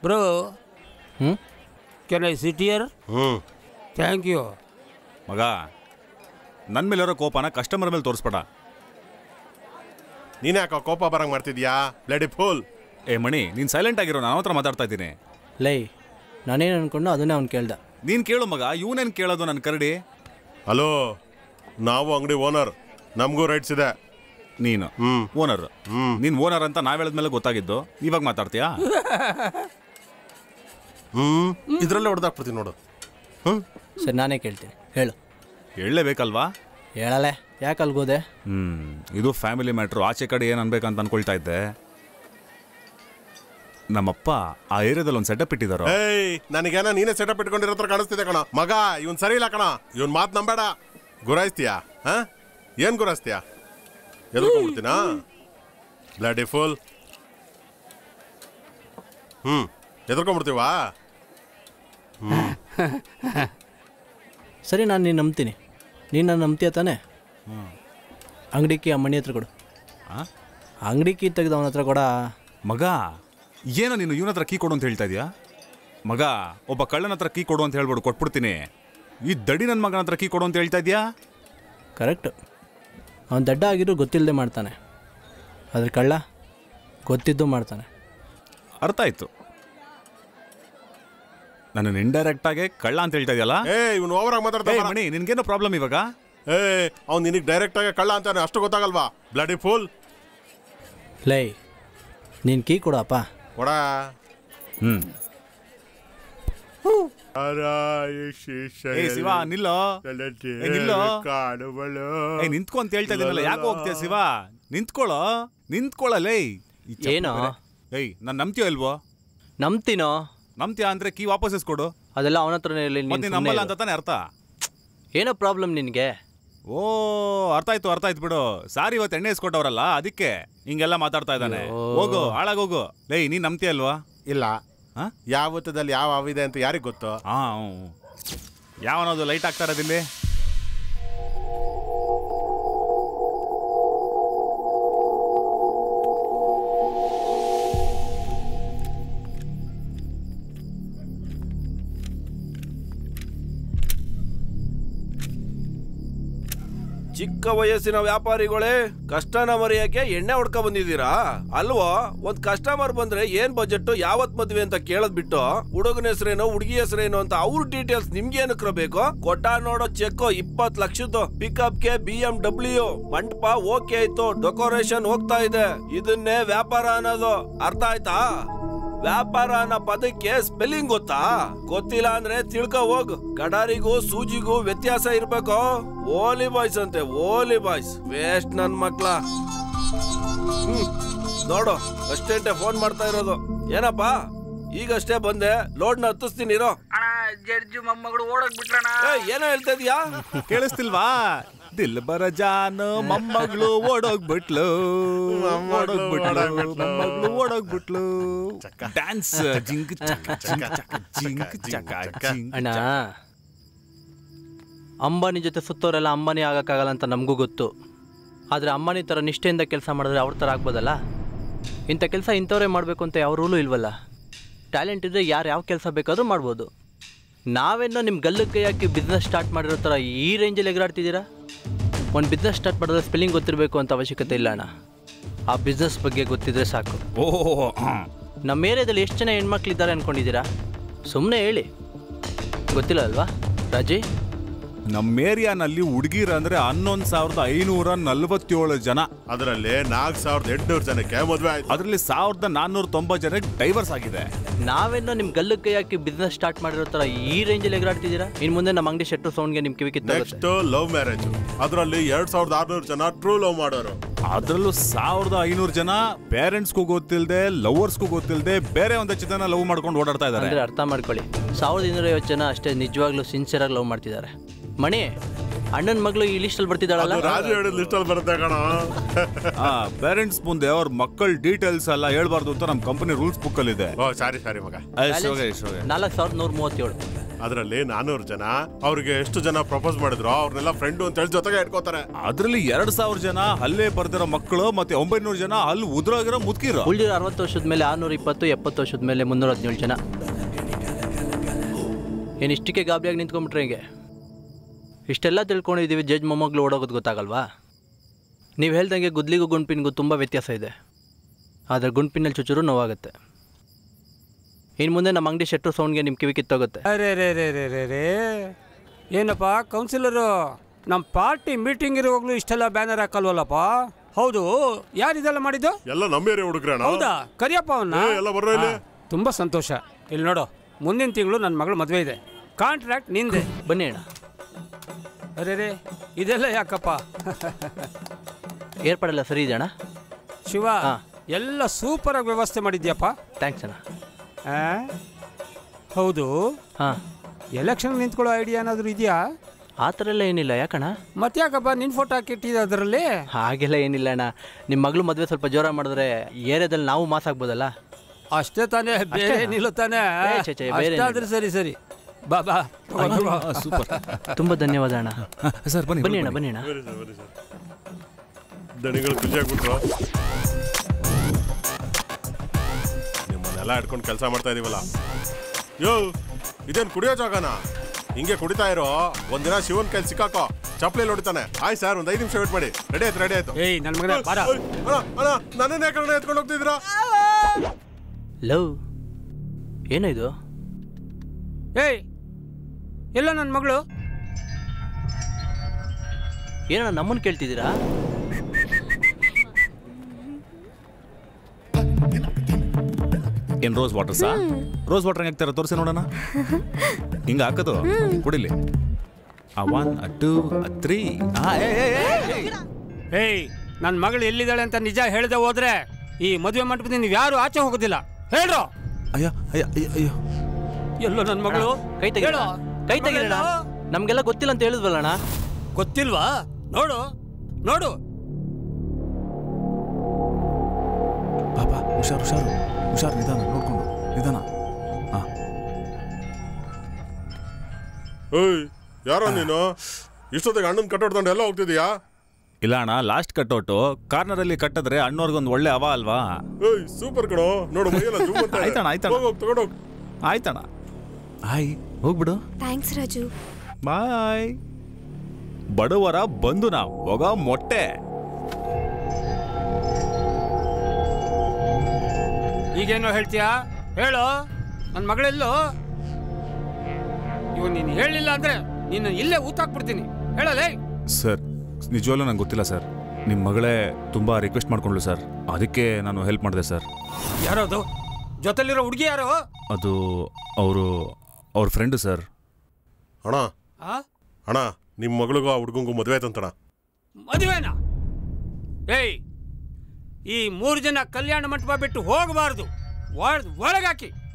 Bro ಹ್ಞೂ can I sit here ಹ್ಞೂ thank you ಮಗ ನನ್ನ ಮೇಲಿರೋ ಕೋಪನ ಕಸ್ಟಮರ್ ಮೇಲೆ ತೋರಿಸ್ಬೇಡ ನೀನೇ ಯಾಕೋ ಕೋಪ ಬರಂಗ್ ಮಾಡ್ತಿದ್ಯಾ ಬ್ಲಡಿ ಫುಲ್ ಏ ಮಣಿ ನೀನು ಸೈಲೆಂಟ್ ಆಗಿರೋ ನಾನು ಹತ್ರ ಮಾತಾಡ್ತಾ ಇದ್ದೀನಿ ಲೈ ನಾನೇನು ಅನ್ಕೊಂಡು ಅದನ್ನೇ ಅವ್ನು ಕೇಳ್ದ ನೀನು ಕೇಳು ಮಗ ಇವನೇನು ಕೇಳೋದು ನನ್ನ ಕರಡಿ ಹಲೋ ನಾವು ಅಂಗಡಿ ಓನರ್ ನಮಗೂ ರೈಟ್ಸ್ ಇದೆ ನೀನು ಹ್ಮ್. ಓನರ್ ಹ್ಮ್. ನೀನು ಓನರ್ ಅಂತ ನಾವ್ ಹೇಳಿದ್ಮೇಲೆ ಗೊತ್ತಾಗಿದ್ದು ಇವಾಗ ಮಾತಾಡ್ತೀಯಾ ಹ್ಮ್ ಇದ್ರಲ್ಲೇ ಹೊಡೆದಾಕ್ಬಿಡ್ತೀನಿ ನೋಡು ಹ್ಮ್ ಸರಿ ನಾನೇ ಕೇಳ್ತೀನಿ ಹೇಳು ಹೇಳಲೇಬೇಕಲ್ವಾ ಹೇಳಲೆ ಯಾಕೆ ಅಲ್ಗೋದೆ ಹ್ಮ್ ಇದು ಫ್ಯಾಮಿಲಿ ಮ್ಯಾಟ್ರು ಆಚೆ ಕಡೆ ಏನು ಅನ್ಬೇಕಂತ ಅನ್ಕೊಳ್ತಾ ಇದ್ದೆ ನಮ್ಮಪ್ಪ ಆ ಏರಿಯಾದಲ್ಲಿ ಒಂದು ಸೆಟಪ್ ಇಟ್ಟಿದ್ದಾರೋ ಏಯ್ ನನಗೇನ ನೀನೇ ಸೆಟಪ್ ಇಟ್ಕೊಂಡಿರೋ ಹತ್ರ ಕಾಣಿಸ್ತಿದೆ ಕಣ ಮಗ ಇವನ್ ಸರಿ ಇಲ್ಲ ಕಣ ಇವನ್ ಮಾತ್ ನಂಬೇಡ ಗುರಾಯಿಸ್ತೀಯಾ ಹಾ ಏನ್ ಗುರಾಯಿಸ್ತೀಯಾ ಎದ್ಕೊಂಡ್ಬಿಡ್ತೀನಾ ಬ್ಲಡಿ ಫುಲ್ ಹ್ಮ್ ಎದ್ಕೊಂಡ್ಬಿಡ್ತೀವಾ ಸರಿ ನಾನು ನೀನು ನಂಬ್ತೀನಿ ನೀನು ನಾನು ನಂಬ್ತೀಯ ತಾನೇ ಅಂಗಡಿ ಕೀ ಅಮ್ಮಣ್ಣಿ ಹತ್ರ ಕೊಡು ಆ? ಅಂಗಡಿ ಕೀ ತೆಗೆದು ಅವನ ಹತ್ರ ಕೊಡ ಮಗ ಏನೋ ನೀನು ಇವನ ಹತ್ರ ಕೀ ಕೊಡು ಅಂತ ಹೇಳ್ತಾ ಇದೀಯಾ ಮಗ ಒಬ್ಬ ಕಳ್ಳನ ಹತ್ರ ಕೀ ಕೊಡು ಅಂತ ಹೇಳ್ಬಿಡು ಕೊಟ್ಬಿಡ್ತೀನಿ ಈ ದಡಿ ನನ್ನ ಮಗನ ಹತ್ರ ಕೀ ಕೊಡು ಅಂತ ಹೇಳ್ತಾ ಇದೀಯಾ ಕರೆಕ್ಟ್ ಅವನು ದಡ್ಡ ಆಗಿದ್ರು ಗೊತ್ತಿಲ್ಲದೆ ಮಾಡ್ತಾನೆ ಅದ್ರ ಕಳ್ಳ ಗೊತ್ತಿದ್ದು ಮಾಡ್ತಾನೆ ಅರ್ಥ ಆಯ್ತು ನನ್ನ ಇಂಡೈರೆಕ್ಟ್ ಆಗಿ ಕಳ್ಳ ಅಂತ ಹೇಳ್ತಾ ಇದೆಯಲ್ಲ ಏ ಇವನ್ ಓವರ್ ಆಗಿ ಮಾತಾಡ್ತಾ ಮಣಿ ನಿನ್ಗೇನೋ ಪ್ರಾಬ್ಲಮ್ ಇವಾಗ ಏ ಅವ್ನ್ ನಿನಗೆ ಡೈರೆಕ್ಟ್ ಆಗಿ ಕಳ್ಳ ಅಂತಾನೆ ಅಷ್ಟು ಗೊತ್ತಾಗಲ್ವಾ ಬ್ಲಡಿ ಫುಲ್ ಲೈ ನೀನು ಕೀ ಕೊಡಪ್ಪ ಕೊಡ ಹ್ಮ್ ಏ ಶಿವ ನಿಲ್ಲೋ ಏ, ನಿಲ್ಲೋ ಕಾಡುಗಳು ಏ ನಿಂತ್ಕೊ ಅಂತ ಹೇಳ್ತಾ ಇದೀನಲ್ಲ ಯಾಕೆ ಹೋಗ್ತೀಯ ಶಿವ ನಿಂತ್ಕೊಳ್ಳೋ ನಿಂತ್ಕೊಳ್ಳಲೇ ಏನೋ? ಏಯ್ ನಾನು ನಂಬ್ತೀಯೋ ಇಲ್ವೋ ನಂಬ್ತೀನೋ ನಂಬ್ತೀಯ ಅಂದ್ರೆ ಕೀ ವಾಪಸ್ ಇಸ್ಕೊಡು ಅದೆಲ್ಲ ಅವನ ಹತ್ರನೇ ಇರಲಿ ಮತ್ತೆ ನೀನ್ ನಂಬಲ್ಲ ಅಂತ ತಾನೇ ಅರ್ಥ ಏನೋ ಪ್ರಾಬ್ಲಮ್ ನಿನಗೆ ಓ ಅರ್ಥ ಆಯ್ತು ಅರ್ಥ ಆಯ್ತು ಬಿಡು ಸಾರಿ ಇವತ್ತು ಎಣ್ಣೆ ಇಸ್ಕೊಟ್ಟವ್ರಲ್ಲ ಅದಕ್ಕೆ ಹಿಂಗೆಲ್ಲ ಮಾತಾಡ್ತಾ ಇದ್ದಾನೆ ಹೋಗು ಹಾಳಾಗೋಗು ಲೇ ನೀನ್ ನಂಬ್ತೀಯ ಅಲ್ವಾ ಇಲ್ಲ ಹಾ ಯಾವತ್ತದಲ್ಲಿ ಯಾವ ಅವಿದೆ ಅಂತ ಯಾರಿಗ್ ಗೊತ್ತು ಹಾ ಹ್ಞೂ ಹ್ಞೂ. ಯಾವನದು ಲೈಟ್ ಆಗ್ತಾ ಇರೋದಿಲ್ಲಿ ಚಿಕ್ಕ ವಯಸ್ಸಿನ ವ್ಯಾಪಾರಿಗಳೇ ಕಷ್ಟನ ಮರೆಯಕ್ಕೆ ಎಣ್ಣೆ ಹೊಡ್ಕೊ ಬಂದಿದ್ದೀರಾ ಅಲ್ವೋ ಒಂದ್ ಕಸ್ಟಮರ್ ಬಂದ್ರೆ ಏನ್ ಬಜೆಟ್ ಯಾವತ್ ಮದ್ವೆ ಅಂತ ಕೇಳದ್ ಬಿಟ್ಟು ಹುಡುಗನ ಹೆಸರೇನೋ ಹುಡುಗಿ ಹೆಸರೇನೋ ಅಂತ ಅವ್ರ ಡೀಟೇಲ್ಸ್ ನಿಮ್ಗೆ ಏನಕ್ಕೆ ಬೇಕು ಕೊಟ್ಟ ನೋಡೋ ಚೆಕ್ ಇಪ್ಪತ್ ಲಕ್ಷದ್ದು ಪಿಕಪ್ ಗೆ ಬಿ ಎಂ ಡಬ್ಲ್ಯೂ ಮಂಟಪ ಓಕೆ ಆಯ್ತು ಡೆಕೋರೇಷನ್ ಹೋಗ್ತಾ ಇದೆ ಇದನ್ನೇ ವ್ಯಾಪಾರ ಅನ್ನೋದು ಅರ್ಥ ಆಯ್ತಾ ವ್ಯಾಪಾರ ಅನ್ನೋ ಪದಕ್ಕೆ ಸ್ಪೆಲ್ಲಿಂಗ್ ಗೊತ್ತಾ ಗೊತ್ತಿಲ್ಲ ಅಂದ್ರೆ ತಿಳ್ಕೊ ಹೋಗ್ ಕಡಾರಿಗೂ ಸೂಜಿಗೂ ವ್ಯತ್ಯಾಸ ಇರ್ಬೇಕು ಓಲಿ ಬಾಯ್ಸ್ ಅಂತೆ ಓಲಿ ಬಾಯ್ಸ್ ವೇಸ್ಟ್ ನನ್ ಮಕ್ಳ ಹ್ಮ್ ನೋಡು ಅಷ್ಟೇಂಟೆ ಫೋನ್ ಮಾಡ್ತಾ ಇರೋದು ಏನಪ್ಪಾ ಈಗಷ್ಟೇ ಬಂದೆ ಲೋಡ್ನ ಹತ್ತಿಸ್ತೀನಿ ಇರೋ ಅಣ್ಣ ಜಡ್ಜು ಮೊಮ್ಮಗಳು ಓಡೋಗ್ ಬಿಟ್ರಣ ಏ, ಏನೋ ಹೇಳ್ತಾ ಇದೀಯಾ ಕೇಳಿಸ್ತಿಲ್ವಾ ದಿಲ್ ಬರ ಜಾನು ಮೊಮ್ಮಗಳು ಓಡೋಗ್ಬಿಟ್ಲು ಓಡೋಗ್ಬಿಟ್ಲು ಮೊಮ್ಮಗಳು ಓಡೋಗ್ಬಿಟ್ಲು ಡ್ಯಾನ್ಸ್ ಜಿಂಕ್ ಚಕ ಜಿಂಕ್ ಚಕ ಜಿಂಕ್ ಚಕ ಜಿಂಕ್ ಅಣ್ಣ ಅಂಬಾನಿ ಜೊತೆ ಸುತ್ತೋರೆಲ್ಲ ಅಂಬಾನಿ ಆಗಕ್ಕಾಗಲ್ಲ ಅಂತ ನಮಗೂ ಗೊತ್ತು ಆದರೆ ಅಂಬಾನಿ ಥರ ನಿಷ್ಠೆಯಿಂದ ಕೆಲಸ ಮಾಡಿದ್ರೆ ಅವ್ರ ಥರ ಆಗ್ಬೋದಲ್ಲ ಇಂಥ ಕೆಲಸ ಇಂಥವ್ರೇ ಮಾಡಬೇಕು ಅಂತ ಯಾವ ರೂಲು ಇಲ್ವಲ್ಲ ಟ್ಯಾಲೆಂಟ್ ಇದ್ದರೆ ಯಾರು ಯಾವ ಕೆಲಸ ಬೇಕಾದರೂ ಮಾಡ್ಬೋದು ನಾವೇನೋ ನಿಮ್ಮ ಗಲ್ಲು ಕೈ ಹಾಕಿ ಬಿಸ್ನೆಸ್ ಸ್ಟಾರ್ಟ್ ಮಾಡಿರೋ ಥರ ಈ ರೇಂಜಲ್ಲಿ ಎಗರಾಡ್ತಿದ್ದೀರಾ ಒಂದು ಬಿಸ್ನೆಸ್ ಸ್ಟಾರ್ಟ್ ಮಾಡಿದ್ರೆ ಸ್ಪೆಲ್ಲಿಂಗ್ ಗೊತ್ತಿರಬೇಕು ಅಂತ ಅವಶ್ಯಕತೆ ಇಲ್ಲ ಅಣ್ಣ ಆ ಬಿಸ್ನೆಸ್ ಬಗ್ಗೆ ಗೊತ್ತಿದ್ರೆ ಸಾಕು ಓ ಹ್ಮ್. ನಮ್ಮ ಏರಿಯಾದಲ್ಲಿ ಎಷ್ಟು ಜನ ಹೆಣ್ಮಕ್ಳಿದ್ದಾರೆ ಅನ್ಕೊಂಡಿದ್ದೀರಾ ಸುಮ್ಮನೆ ಹೇಳಿ ಗೊತ್ತಿಲ್ಲ ಅಲ್ವಾ ರಾಜಿ ನಮ್ಮ ಏರಿಯಾನಲ್ಲಿ ಹುಡುಗಿರ ಅಂದ್ರೆ ಹನ್ನೊಂದು ಸಾವಿರದ ಐನೂರ ನಲ್ವತ್ತೇಳು ಜನ ಅದರಲ್ಲಿ ನಾಲ್ಕು ಸಾವಿರದ ಎಂಟುನೂರು ಜನಕ್ಕೆ ಮದುವೆ ಆಯ್ತು ಅದರಲ್ಲಿ ಸಾವಿರದ ನಾನ್ನೂರ ತೊಂಬತ್ತು ಜನಕ್ಕೆ ಡೈವರ್ಸ್ ಆಗಿದೆ ನಾವೇನೋ ನಿಮ್ಮ ಗಲ್ಲು ಕೈ ಹಾಕಿ ಬಿಸ್ನೆಸ್ ಸ್ಟಾರ್ಟ್ ಮಾಡಿರೋ ಥರ ಈ ರೇಂಜಲ್ಲಿ ಎಗರಾಡ್ತಿದ್ದೀರಾ ಇನ್ನು ಮುಂದೆ ನಮ್ಮ ಅಂಗಡಿ ಶೆಟ್ರು ಸೌಂಡ್ಗೆ ನಿಮ್ಮ ಕಿವಿ ಕಿತ್ತಾಗುತ್ತೆ ನೆಕ್ಸ್ಟ್ ಲವ್ ಮ್ಯಾರೇಜ್ ಅದರಲ್ಲಿ ಎರಡ್ ಸಾವಿರದ ಆರ್ನೂರು ಜನ ಟ್ರೂ ಲವ್ ಮಾಡೋರು ಅದರಲ್ಲೂ ಸಾವಿರದ ಐನೂರು ಜನ ಪೇರೆಂಟ್ಸ್ಗೂ ಗೊತ್ತಿಲ್ಲದೆ ಲವರ್ಸ್ಗೂ ಗೊತ್ತಿಲ್ಲದೆ ಬೇರೆ ಒಂದಷ್ಟು ಜನ ಲವ್ ಮಾಡ್ಕೊಂಡು ಓಡಾಡ್ತಾ ಇದ್ದಾರೆ ಅಂದರೆ ಅರ್ಥ ಮಾಡ್ಕೊಳ್ಳಿ ಸಾವಿರದ ಇನ್ನೂರ ಐವತ್ತು ಜನ ಅಷ್ಟೇ ನಿಜವಾಗ್ಲೂ ಸಿನ್ಸಿಯರಾಗಿ ಲವ್ ಮಾಡ್ತಿದ್ದಾರೆ ಮಣಿ ಅಣ್ಣನ ಮಗಳು ಈ ಲಿಸ್ಟಲ್ಲಿ ಬರ್ತಿದ್ದಾಳಲ್ಲ ರಾಜು ಹೇಳಿದ ಲಿಸ್ಟ್ ಅಲ್ಲಿ ಬರುತ್ತೆ ಕಣ ಪೇರೆಂಟ್ಸ್ ಮುಂದೆ ಅವ್ರ ಮಕ್ಕಳ ಡೀಟೇಲ್ಸ್ ಎಲ್ಲ ಹೇಳ್ಬಾರ್ದು ಅಂತ ನಮ್ಮ ಕಂಪನಿ ರೂಲ್ಸ್ ಬುಕ್ ಅಲ್ಲಿ ಇದೆ ಓ ಸಾರಿ ಸಾರಿ ಮಗ ನಾಲ್ಕು ಸಾವಿರದ ನೂರ ಮೂವತ್ತೇಳು ಅದರಲ್ಲಿ ನಾನೂರು ಜನ ಅವ್ರಿಗೆ ಎಷ್ಟು ಜನ ಪ್ರಪೋಸ್ ಮಾಡಿದ್ರು ಅವ್ರನ್ನೆಲ್ಲ ಫ್ರೆಂಡು ಅಂತ ಹೇಳಿ ಜೊತೆಗೆ ಇಟ್ಕೋತಾರೆ ಅದ್ರಲ್ಲಿ ಎರಡ್ ಸಾವಿರ ಜನ ಅಲ್ಲೇ ಬರ್ದಿರೋ ಮಕ್ಕಳು ಮತ್ತೆ ಒಂಬೈನೂರು ಜನ ಅಲ್ಲಿ ಉದ್ರೋಗಿರೋ ಮುದುಕಿರೋ ಉಳಿದಿರೋ ಅರವತ್ತು ವರ್ಷದ ಮೇಲೆ ಆರುನೂರ ಇಪ್ಪತ್ತು ಎಪ್ಪತ್ತು ವರ್ಷದ ಮೇಲೆ ಮುನ್ನೂರ ಹದಿನೇಳು ಜನ ಏನು ಇಷ್ಟಕ್ಕೆ ಗಾಬರಿಯಾಗಿ ನಿಂತ್ಕೊಂಡ್ಬಿಟ್ರೆ ಹಿಂಗೆ ಇಷ್ಟೆಲ್ಲ ತಿಳ್ಕೊಂಡಿದ್ದೀವಿ ಜಡ್ಜ್ ಮೊಮ್ಮಗಳು ಓಡೋಗೋದು ಗೊತ್ತಾಗಲ್ವಾ ನೀವು ಹೇಳ್ದಂಗೆ ಗುದ್ಲಿಗೂ ಗುಂಡ್ಪಿನ್ಗೂ ತುಂಬ ವ್ಯತ್ಯಾಸ ಇದೆ ಆದರೆ ಗುಂಡ್ಪಿನಲ್ಲಿ ಚುಚ್ಚುರು ನೋವಾಗುತ್ತೆ ಇನ್ನು ಮುಂದೆ ನಮ್ಮ ಅಂಗಡಿ ಶೆಟ್ರು ಸೌಂಡ್ಗೆ ನಿಮ್ಮ ಕಿವಿ ಕಿತ್ತೋಗುತ್ತೆ ಅರೆ ರೇ ರೇ ರೇ ರೇ ರೇ ಏನಪ್ಪ ಕೌನ್ಸಿಲರು ನಮ್ಮ ಪಾರ್ಟಿ ಮೀಟಿಂಗ್ ಇರುವಾಗಲೂ ಇಷ್ಟೆಲ್ಲ ಬ್ಯಾನರ್ ಹಾಕಲ್ವಲ್ಲಪ್ಪ ಹೌದು ಯಾರು ಇದೆಲ್ಲ ಮಾಡಿದ್ದು ಎಲ್ಲ ನಮ್ಮೇರೆ ಹುಡುಗ್ರಣ ಹೌದಾ ಕರಿಯಪ್ಪ ಅವನ್ನ ಏ, ಎಲ್ಲ ಬರ್ರೋ ಇಲ್ಲಿ. ತುಂಬ ಸಂತೋಷ ಇಲ್ಲಿ ನೋಡು ಮುಂದಿನ ತಿಂಗಳು ನನ್ನ ಮಗಳ ಮದುವೆ ಇದೆ ಕಾಂಟ್ರಾಕ್ಟ್ ನಿಂದೆ ಬನ್ನಿ ಅಣ್ಣ ಅರೆ ರೇ ಇದೆಲ್ಲ ಯಾಕಪ್ಪ ಏರ್ಪಾಡೆಲ್ಲ ಸರಿ ಇದೆ ಅಣ್ಣ ಶಿವ ಹಾ. ಎಲ್ಲ ಸೂಪರಾಗಿ ವ್ಯವಸ್ಥೆ ಮಾಡಿದ್ಯಪ್ಪ ಥ್ಯಾಂಕ್ಸ್ ಅಣ್ಣ ಆ? ಹೌದು ಹಾಂ ಎಲೆಕ್ಷನ್ ನಿಂತ್ಕೊಳ್ಳೋ ಐಡಿಯಾ ಏನಾದರೂ ಇದೆಯಾ ಆ ಥರ ಎಲ್ಲ ಏನಿಲ್ಲ ಯಾಕಣ್ಣ ಮತ್ತ್ಯಾಕಪ್ಪ ನಿನ್ನ ಫೋಟೋ ಹಾಕಿಟ್ಟಿದ್ದೆ ಅದರಲ್ಲಿ ಹಾಗೆಲ್ಲ ಏನಿಲ್ಲ ಅಣ್ಣ ನಿಮ್ಮ ಮಗಳು ಮದುವೆ ಸ್ವಲ್ಪ ಜೋರ ಮಾಡಿದ್ರೆ ಏರಿಯಾದಲ್ಲಿ ನಾವು ಮಾಸ್ ಆಗ್ಬೋದಲ್ಲ ಅಷ್ಟೇ ತಾನೇ ಬೇರೆ ಏನಿಲ್ಲ ತಾನೇ ಏ, ಛೆ, ಛೆ, ಬೇರೆ ಅಷ್ಟಾದ್ರೆ ಸರಿ ಸರಿ ಬಾ ಬಾ ಸೂಪರ್ ತುಂಬ ಧನ್ಯವಾದ ಅಣ್ಣ ಸರ್ ಬನ್ನಿ ಬನ್ನಿ ಅಣ್ಣ ಬನ್ನಿ ಅಣ್ಣ ದಣಿಗಳು ಖುಷಿಯಾಗ್ಬಿಟ್ರು ನಿಮ್ಮನ್ನೆಲ್ಲ ಇಟ್ಕೊಂಡು ಕೆಲಸ ಮಾಡ್ತಾ ಇದೀವಲ್ಲ ಯೋ ಇದೇನ್ ಕುಡಿಯೋ ಜಾಗನ ಹಿಂಗೆ ಕುಡಿತಾ ಇರೋ ಒಂದಿನ ಶಿವನ್ ಕೈಲಿ ಸಿಕ್ಕಾಕೋ ಚಪ್ಪಲಿ ಹೊಡಿತಾನೆ ಆಯ್ ಸರ್ ಒಂದ್ ಐದು ನಿಮಿಷ ವೇಟ್ ಮಾಡಿ ರೆಡಿ ಆಯ್ತು ರೆಡಿ ಆಯ್ತು ಏಯ್ ನನ್ನ ಮಗನೇ ಬಾರ ಓಯ್, ಅಣ್ಣ ಅಣ್ಣ ನನ್ನನ್ನೇ ಕಡೆ ಎತ್ಕೊಂಡು ಹೋಗ್ತಿದ್ದೀರಾ ಲವ್ ಏನೋ ಇದು ಏಯ್ ಎಲ್ಲ ನನ್ನ ಮಗಳು ಏನಣ್ಣ ನಮ್ಮನ್ನು ಕೇಳ್ತಿದ್ದೀರಾ ಏನ್ ರೋಸ್ ವಾಟರ್ ಸಾ ರೋಸ್ ವಾಟರ್ ಹಾಕ್ತಾರ ತೋರಿಸಿ ನೋಡೋಣ ಹಿಂಗ ಹಾಕೋದು ಕುಡಿಲಿ ಆ one uh two uh three ಏಯ್ ನನ್ನ ಮಗಳು ಎಲ್ಲಿದ್ದಾಳೆ ಅಂತ ನಿಜ ಹೇಳ್ದೆ ಹೋದ್ರೆ ಈ ಮದುವೆ ಮಂಟಪದಿಂದ ನೀವು ಯಾರು ಆಚೆ ಹೋಗೋದಿಲ್ಲ ಹೇಳ್ರು ಅಯ್ಯ ಅಯ್ಯ ಅಯ್ಯ ಅಯ್ಯೋ ಎಲ್ಲೋ ನನ್ನ ಮಗಳು ಕೈ ತೆಗಿರೋಣ ಹೇಳು. ಕೈ ತೆಗಿರೋಣ ಮಗಳೇನೋ? ನಮಗೆಲ್ಲ ಗೊತ್ತಿಲ್ಲ ಅಂತ ಹೇಳಿದ್ವಲ್ಲ ಅಣ್ಣ ಗೊತ್ತಿಲ್ವಾ ನೋಡು ನೋಡು ಪಾಪ ಹುಷಾರು ಹುಷಾರು ಹುಷಾರು ನಿಧಾನ ನೋಡ್ಕೊಂಡು ನಿಧಾನ ಹಾ ಏಯ್ ಯಾರೋ ನೀನು ಇಷ್ಟೊತ್ತಿಗೆ ಅಣ್ಣನ ಕಟ್ಟೋಡ್ಕೊಂಡು ಎಲ್ಲ ಹೋಗ್ತಿದೀಯಾ ಇಲ್ಲ ಅಣ್ಣ ಲಾಸ್ಟ್ ಕಟ್ಟೋಟು ಕಾರ್ನರಲ್ಲಿ ಕಟ್ಟಿದ್ರೆ ಅಣ್ಣವ್ರಿಗೊಂದು ಒಳ್ಳೆ ಅವ ಅಲ್ವಾ ಏಯ್ ಸೂಪರ್ ಕಣೋ ನೋಡು ಮೈಯೆಲ್ಲ ಜೂಮ್ ಅಂತ ಇದೆ. ಆಯ್ತಣ್ಣ, ಆಯ್ತಣ್ಣ. ಹೋಗ್ ಹೋಗ್ ತಗೊಂಡೋಗ್ ಆಯ್ತಣ್ಣ ಆಯ್ ಹೋಗ್ಬಿಡು ಥ್ಯಾಂಕ್ಸ್ ರಾಜು ಬಾಯ್ ಬಡವರ ಬಂದು ನಾವು ಹೋಗ ಮೊಟ್ಟೆ ಈಗೇನೋ ಹೇಳ್ತೀಯಾ ಹೇಳು ನನ್ನ ಮಗಳೆಲ್ಲೋ ಇವ್ ನೀನು ಹೇಳಿಲ್ಲ ಅಂದ್ರೆ ನಿನ್ನ ಇಲ್ಲೇ ಊತಾಕ್ಬಿಡ್ತೀನಿ ಹೇಳಲೇ ಸರ್ ನಿಜವಲ್ಲೂ ನಂಗೆ ಗೊತ್ತಿಲ್ಲ ಸರ್ ನಿಮ್ಮ ಮಗಳೇ ತುಂಬ ರಿಕ್ವೆಸ್ಟ್ ಮಾಡ್ಕೊಂಡ್ಲು ಸರ್ ಅದಕ್ಕೆ ನಾನು ಹೆಲ್ಪ್ ಮಾಡಿದೆ ಸರ್ ಯಾರೋದು ಜೊತೆಲಿರೋ ಹುಡುಗಿ ಯಾರು ಅದು ಅವರು ಅವ್ರ ಫ್ರೆಂಡು ಸರ್ ಅಣ್ಣ ಆ ಅಣ್ಣ ನಿಮ್ಮ ಮಗಳಿಗೂ ಆ ಹುಡುಗಂಗೂ ಮದುವೆ ಆಯ್ತಂತಣ ಮದುವೆನಾ ಏಯ್ ಈ ಮೂರು ಜನ ಕಲ್ಯಾಣ ಮಂಟಪ ಬಿಟ್ಟು ಹೋಗಬಾರ್ದು ಒಳಗಾಕಿ